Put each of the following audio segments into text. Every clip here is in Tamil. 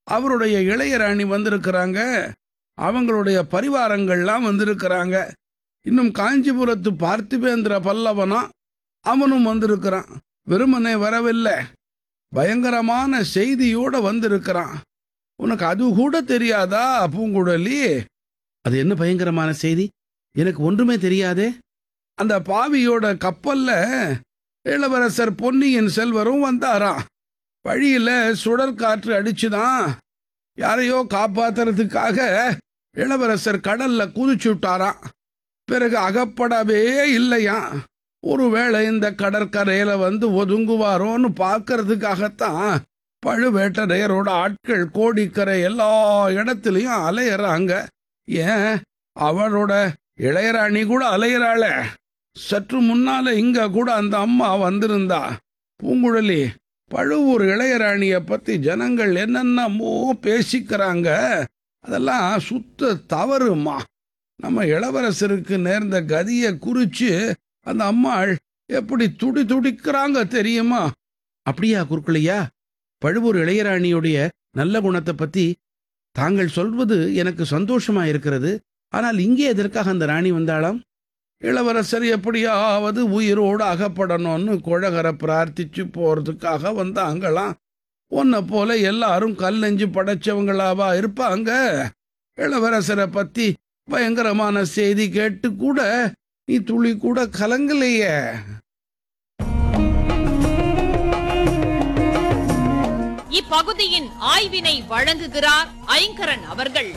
அவருடைய இளையராணி வந்திருக்கிறாங்க அவங்களுடைய பரிவாரங்கள்லாம் வந்திருக்கிறாங்க இன்னும் காஞ்சிபுரத்து பார்த்திபேந்திர பல்லவனா அவனும் வந்திருக்கிறான் வெறுமனே வரவில்லை பயங்கரமான செய்தியோட வந்திருக்கிறான் உனக்கு அது கூட தெரியாதா பூங்குழலி அது என்ன பயங்கரமான செய்தி எனக்கு ஒன்றுமே தெரியாதே அந்த பாவியோட கப்பல்ல இளவரசர் பொன்னியின் செல்வரும் வந்தாராம் வழியில சுழற் காற்று அடிச்சுதான் யாரையோ காப்பாத்துறதுக்காக இளவரசர் கடல்ல குதிச்சு விட்டாராம் பிறகு அகப்படவே இல்லையா ஒருவேளை இந்த கடற்கரையில வந்து ஒதுங்குவாரோன்னு பார்க்கறதுக்காகத்தான் பழுவேட்டரையரோட ஆட்கள் கோடிக்கரை எல்லா இடத்துலயும் அலையறாங்க ஏன் அவரோட இளையராணி கூட அலையறாள சற்று முன்னால இங்க கூட அந்த அம்மா வந்திருந்தா பூங்குழலி பழுவூர் இளையராணிய பத்தி ஜனங்கள் என்னென்னமோ பேசிக்கிறாங்க அதெல்லாம் சுத்த தவறுமா நம்ம இளவரசருக்கு நேர்ந்த கதியை குறிச்சு அந்த அம்மாள் எப்படி துடி துடிக்கிறாங்க தெரியுமா அப்படியா குறுக்களையா பழுவூர் இளையராணியுடைய நல்ல குணத்தை பத்தி தாங்கள் சொல்வது எனக்கு சந்தோஷமா இருக்கிறது ஆனால் இங்கே எதற்காக அந்த ராணி வந்தாளாம் இளவரசர் எப்படியாவது உயிரோடு அகப்படணும்னு குழகரை பிரார்த்திச்சு போறதுக்காக வந்தாங்களாம் உன்னை போல எல்லாரும் கல் நெஞ்சு படைச்சவங்களாவா இருப்பாங்க இளவரசரை பத்தி பயங்கரமான செய்தி கேட்டு கூட நீ துளி கூட கலங்கலையே இப்பகுதியின் ஆய்வினை வழங்குகிறார் ஐங்கரன் அவர்கள்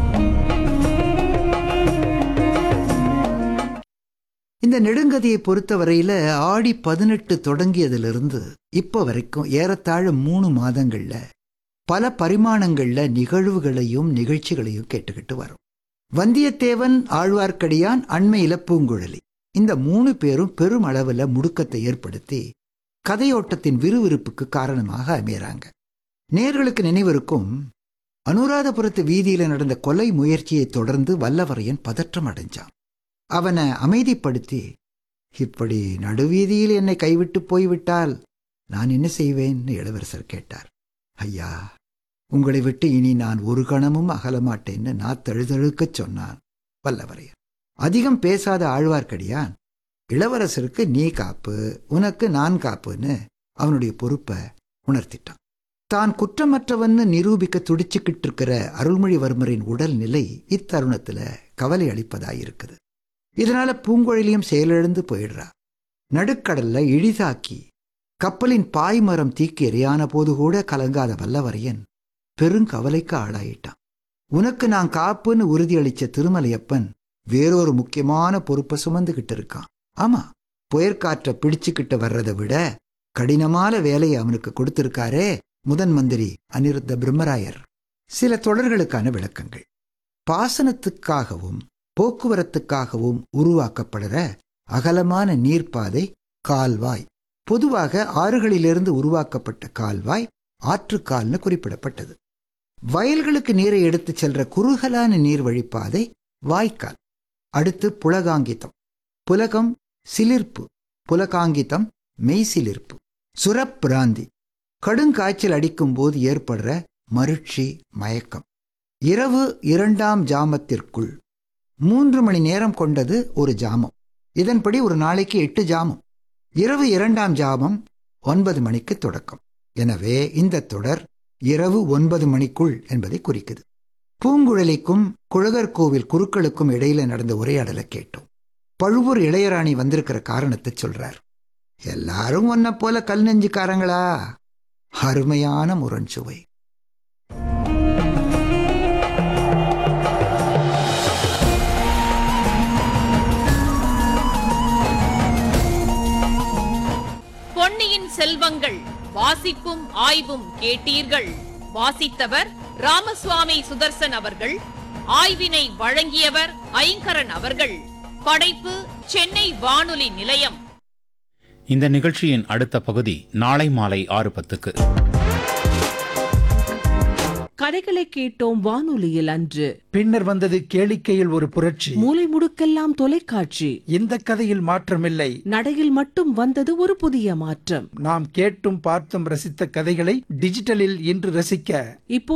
இந்த நெடுங்கதையை பொறுத்தவரையில ஆடி பதினெட்டு தொடங்கியதிலிருந்து இப்ப வரைக்கும் ஏறத்தாழ மூணு மாதங்கள்ல பல பரிமாணங்கள்ல நிகழ்வுகளையும் நிகழ்ச்சிகளையும் கேட்டுக்கிட்டு வரும் வந்தியத்தேவன் ஆழ்வார்க்கடியான் அண்மையில பூங்குழலி இந்த மூணு பேரும் பெரும் அளவுல முடுக்கத்தை ஏற்படுத்தி கதையோட்டத்தின் விறுவிறுப்புக்கு காரணமாக அமையறாங்க நேர்களுக்கு நினைவிருக்கும் அனுராதபுரத்து வீதியில நடந்த கொலை முயற்சியை தொடர்ந்து வல்லவரையன் பதற்றம் அடைஞ்சான் அவனை அமைதிப்படுத்தி இப்படி நடுவீதியில் என்னை கைவிட்டு போய்விட்டால் நான் என்ன செய்வேன்னு இளவரசர் கேட்டார் ஐயா உங்களை விட்டு இனி நான் ஒரு கணமும் அகலமாட்டேன்னு நான் தழுதழுக்கச் சொன்னான் வல்லவரையன் அதிகம் பேசாத ஆழ்வார்க்கடியான் இளவரசருக்கு நீ காப்பு உனக்கு நான் காப்புன்னு அவனுடைய பொறுப்பை உணர்த்திட்டான் தான் குற்றமற்றவன்னு நிரூபிக்க துடிச்சுக்கிட்டு இருக்கிற அருள்மொழிவர்மரின் உடல்நிலை இத்தருணத்துல கவலை அளிப்பதாயிருக்குது இதனால பூங்குழலியும் செயலிழந்து போயிடுறா நடுக்கடல்ல இழிதாக்கி கப்பலின் பாய்மரம் தீக்கி எரியான போது கூட கலங்காத வல்லவரையன் பெருங்கவலைக்கு ஆளாயிட்டான் உனக்கு நான் காப்புன்னு உறுதியளிச்ச திருமலையப்பன் வேறொரு முக்கியமான பொறுப்பை சுமந்துகிட்டு இருக்கான் ஆமா புயற்காற்றை பிடிச்சுக்கிட்டு வர்றதை விட கடினமான வேலையை அவனுக்கு கொடுத்திருக்காரே முதன் மந்திரி அனிருத்த பிரம்மராயர் சில தொடர்களுக்கான விளக்கங்கள் பாசனத்துக்காகவும் போக்குவரத்துக்காகவும் உருவாக்கப்படுற அகலமான நீர்ப்பாதை கால்வாய் பொதுவாக ஆறுகளிலிருந்து உருவாக்கப்பட்ட கால்வாய் ஆற்றுக்கால்னு குறிப்பிடப்பட்டது வயல்களுக்கு நீரை எடுத்துச் செல்ற குறுகலான நீர் வழிப்பாதை வாய்க்கால் அடுத்து புலகாங்கிதம் புலகம் சிலிர்ப்பு புலகாங்கிதம் மெய்சிலிர்ப்பு சுரப்பிராந்தி கடுங்காய்ச்சல் அடிக்கும் போது ஏற்படுற மருட்சி மயக்கம் இரவு இரண்டாம் ஜாமத்திற்குள் மூன்று மணி நேரம் கொண்டது ஒரு ஜாமம் இதன்படி ஒரு நாளைக்கு எட்டு ஜாமம் இரவு இரண்டாம் ஜாமம் ஒன்பது மணிக்கு தொடக்கம் எனவே இந்த தொடர் இரவு ஒன்பது மணிக்குள் என்பதை குறிக்குது பூங்குழலிக்கும் குழகர் கோவில் குருக்களுக்கும் இடையில நடந்த உரையாடலை கேட்டோம் பழுவூர் இளையராணி வந்திருக்கிற காரணத்தை சொல்றார் எல்லாரும் ஒன்ன போல கல் நெஞ்சுக்காரங்களா அருமையான முரண் சுவை பொன்னியின் செல்வங்கள் வாசிப்பும் ஆய்வும் கேட்டீர்கள் வாசித்தவர் ராமசுவாமி சுதர்சன் அவர்கள் ஆய்வினை வழங்கியவர் ஐங்கரன் அவர்கள் படைப்பு சென்னை வானொலி நிலையம் இந்த நிகழ்ச்சியின் அடுத்த பகுதி நாளை மாலை ஆறு பத்துக்கு கதைகளை கேட்டோம் வானொலியில் அன்று பின்னர் வந்தது கேளிக்கையில் ஒரு புரட்சி மூலை முடுக்கெல்லாம் தொலைக்காட்சி இந்த கதையில் மாற்றமில்லை நடையில் மட்டும் வந்தது ஒரு புதிய மாற்றம் நாம் கேட்டும் பார்த்தும் ரசித்த கதைகளை டிஜிட்டலில் இன்று ரசிக்க இப்போ